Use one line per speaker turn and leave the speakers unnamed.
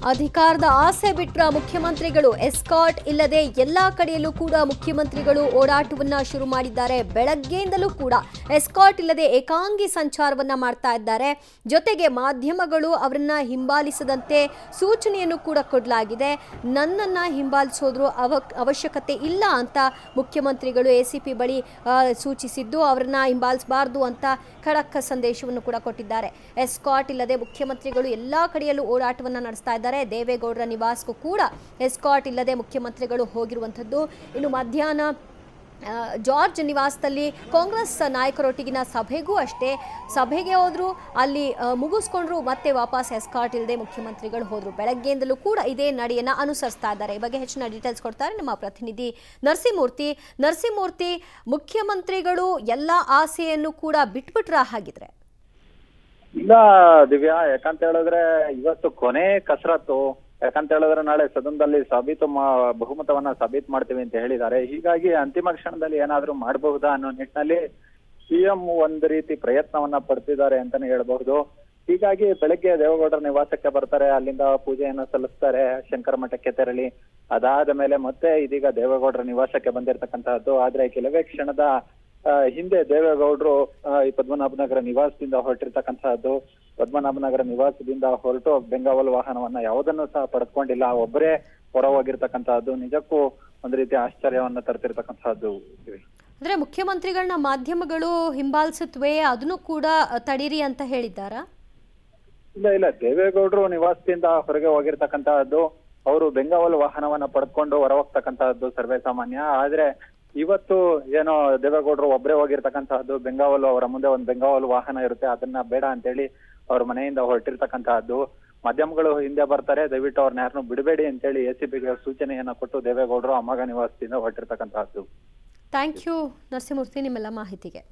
ಅಧಿಕಾರದ ಆಸೆ ಬಿಟ್ರ ಮುಖ್ಯಮಂತ್ರಿಗಳು ಎಸ್ಕಾಟ್ ಇಲ್ಲದೆ ಎಲ್ಲಾ ಕಡೆಯಲ್ಲೂ ಕೂಡ ಮುಖ್ಯಮಂತ್ರಿಗಳು ಓಡಾಟವನ್ನ ಶುರು ಮಾಡಿದ್ದಾರೆ ಬೆಳಗ್ಗೆಯಿಂದಲೂ ಕೂಡ ಎಸ್ಕಾಟ್ ಇಲ್ಲದೆ ಏಕಾಂಗಿ ಸಂಚಾರವನ್ನ ಮಾಡ್ತಾ ಇದ್ದಾರೆ ಜೊತೆಗೆ ಮಾಧ್ಯಮಗಳು ಅವರನ್ನ ಹಿಂಬಾಲಿಸದಂತೆ ಸೂಚನೆಯನ್ನು ಕೂಡ ಕೊಡಲಾಗಿದೆ ನನ್ನನ್ನ ಹಿಂಬಾಲಿಸೋದ್ರು ಅವ ಅವಶ್ಯಕತೆ ಇಲ್ಲ ಅಂತ ಮುಖ್ಯಮಂತ್ರಿಗಳು ಎಸಿಪಿ ಬಳಿ ಆ, ಸೂಚಿಸಿದ್ದು ಅವರನ್ನ ಹಿಂಬಾಲಿಸಬಾರ್ದು ಅಂತ ಖಡಕ್ ಸಂದೇಶವನ್ನು ಕೂಡ ಕೊಟ್ಟಿದ್ದಾರೆ ಎಸ್ಕಾಟ್ ಇಲ್ಲದೆ ಮುಖ್ಯಮಂತ್ರಿಗಳು ಎಲ್ಲಾ ಕಡೆಯಲ್ಲೂ ಓಡಾಟವನ್ನ ನಡೆಸ್ತಾ ಇದ್ದಾರೆ ದೇವೇಗೌಡರ ನಿವಾಸಕ್ಕೂ ಕೂಡ ಎಸ್ಕಾಟ್ ಇಲ್ಲದೆ ಮುಖ್ಯಮಂತ್ರಿಗಳು ಹೋಗಿರುವಂಥದ್ದು ಇನ್ನು ಮಧ್ಯಾಹ್ನ ಆ, ಜಾರ್ಜ್ ನಿವಾಸದಲ್ಲಿ ಕಾಂಗ್ರೆಸ್ ನಾಯಕರೊಟ್ಟಿಗಿನ ಸಭೆಗೂ ಅಷ್ಟೇ ಸಭೆಗೆ ಹೋದ್ರು ಅಲ್ಲಿ ಆ, ಮುಗಿಸ್ಕೊಂಡ್ರು ಮತ್ತೆ ವಾಪಸ್ ಎಸ್ಕಾಟ್ ಇಲ್ಲದೆ ಮುಖ್ಯಮಂತ್ರಿಗಳು ಹೋದ್ರು ಬೆಳಗ್ಗೆಯಿಂದಲೂ ಕೂಡ ಇದೇ ನಡೆಯನ್ನ ಅನುಸರಿಸ್ತಾ ಇದ್ದಾರೆ ಈ ಬಗ್ಗೆ ಹೆಚ್ಚಿನ ಡೀಟೇಲ್ಸ್ ಕೊಡ್ತಾರೆ ನಮ್ಮ ಪ್ರತಿನಿಧಿ ನರಸಿಂಹಮೂರ್ತಿ ನರಸಿಂಹಮೂರ್ತಿ ಮುಖ್ಯಮಂತ್ರಿಗಳು ಎಲ್ಲ ಆಸೆಯನ್ನು ಕೂಡ ಬಿಟ್ಬಿಟ್ರ ಹಾಗಿದ್ರೆ
ಇಲ್ಲ ದಿವ್ಯಾ ಯಾಕಂತ ಹೇಳಿದ್ರೆ ಇವತ್ತು ಕೊನೆ ಕಸರತ್ತು ಯಾಕಂತ ಹೇಳಿದ್ರೆ ನಾಳೆ ಸದನದಲ್ಲಿ ಸಾಬೀತು ಮಾ- ಬಹುಮತವನ್ನ ಸಾಬೀತು ಮಾಡ್ತೀವಿ ಅಂತ ಹೇಳಿದ್ದಾರೆ ಹೀಗಾಗಿ ಅಂತಿಮ ಕ್ಷಣದಲ್ಲಿ ಏನಾದ್ರೂ ಮಾಡಬಹುದಾ ಅನ್ನೋ ನಿಟ್ಟಿನಲ್ಲಿ ಸಿಎಂ ಒಂದು ರೀತಿ ಪ್ರಯತ್ನವನ್ನ ಪಡ್ತಿದ್ದಾರೆ ಅಂತಾನೆ ಹೇಳ್ಬಹುದು ಹೀಗಾಗಿ ಬೆಳಗ್ಗೆ ದೇವೇಗೌಡರ ನಿವಾಸಕ್ಕೆ ಬರ್ತಾರೆ ಅಲ್ಲಿಂದ ಪೂಜೆಯನ್ನ ಸಲ್ಲಿಸ್ತಾರೆ ಶಂಕರ ಮಠಕ್ಕೆ ತೆರಳಿ ಅದಾದ ಮೇಲೆ ಮತ್ತೆ ಇದೀಗ ದೇವೇಗೌಡರ ನಿವಾಸಕ್ಕೆ ಬಂದಿರತಕ್ಕಂತಹದ್ದು ಆದ್ರೆ ಕೆಲವೇ ಕ್ಷಣದ ಆ, ಹಿಂದೆ ದೇವೇಗೌಡರು ಆ, ಈ ಪದ್ಮನಾಭನಗರ ನಿವಾಸದಿಂದ ಹೊರಟಿರ್ತಕ್ಕಂತಹದ್ದು ಪದ್ಮನಾಭನಗರ ನಿವಾಸದಿಂದ ಹೊರಟು ಬೆಂಗಾವಲು ವಾಹನವನ್ನ ಯಾವುದನ್ನು ಸಹ ಪಡೆದುಕೊಂಡಿಲ್ಲ ಒಬ್ಬರೇ ಹೊರ ಹೋಗಿರ್ತಕ್ಕಂತಹದ್ದು ನಿಜಕ್ಕೂ ಒಂದು ರೀತಿ ಆಶ್ಚರ್ಯವನ್ನ ತರ್ತಿರ್ತಕ್ಕಂತಹದ್ದು ಇವೆ.
ಅಂದ್ರೆ ಮುಖ್ಯಮಂತ್ರಿಗಳನ್ನ ಮಾಧ್ಯಮಗಳು ಹಿಂಬಾಲಿಸುತ್ತವೆ ಅದನ್ನು ಕೂಡ ಆ, ತಡೀರಿ ಅಂತ ಹೇಳಿದ್ದಾರಾ
ಇಲ್ಲ ಇಲ್ಲ ದೇವೇಗೌಡರು ನಿವಾಸದಿಂದ ಹೊರಗೆ ಹೋಗಿರ್ತಕ್ಕಂತಹದ್ದು ಅವರು ಬೆಂಗಾವಲು ವಾಹನವನ್ನ ಪಡೆದುಕೊಂಡು ಹೊರ ಹೋಗ್ತಕ್ಕಂತಹದ್ದು ಸರ್ವೇ ಸಾಮಾನ್ಯ ಆದ್ರೆ ಇವತ್ತು ಏನೋ ದೇವೇಗೌಡರು ಒಬ್ಬರೇ ಹೋಗಿರ್ತಕ್ಕಂತಹದ್ದು ಬೆಂಗಾವಲು ಅವರ ಮುಂದೆ ಒಂದು ಬೆಂಗಾವಲು ವಾಹನ ಇರುತ್ತೆ ಅದನ್ನ ಬೇಡ ಅಂತೇಳಿ ಅವ್ರ ಮನೆಯಿಂದ ಹೊರಟಿರ್ತಕ್ಕಂತಹದ್ದು ಮಾಧ್ಯಮಗಳು ಹಿಂದೆ ಬರ್ತಾರೆ ದಯವಿಟ್ಟು ಅವ್ರನ್ನ ಯಾರನ್ನೂ ಬಿಡಬೇಡಿ ಅಂತೇಳಿ ಎ ಸಿ ಬಿಗೆ ಸೂಚನೆಯನ್ನ ಕೊಟ್ಟು ದೇವೇಗೌಡರು ಅಮ್ಮಗ ನಿವಾಸದಿಂದ ಹೊರಟಿರ್ತಕ್ಕಂತಹದ್ದು
ಥ್ಯಾಂಕ್ ಯು ನರಸಿಂಹಮೂರ್ತಿ ನಿಮ್ಮೆಲ್ಲ ಮಾಹಿತಿಗೆ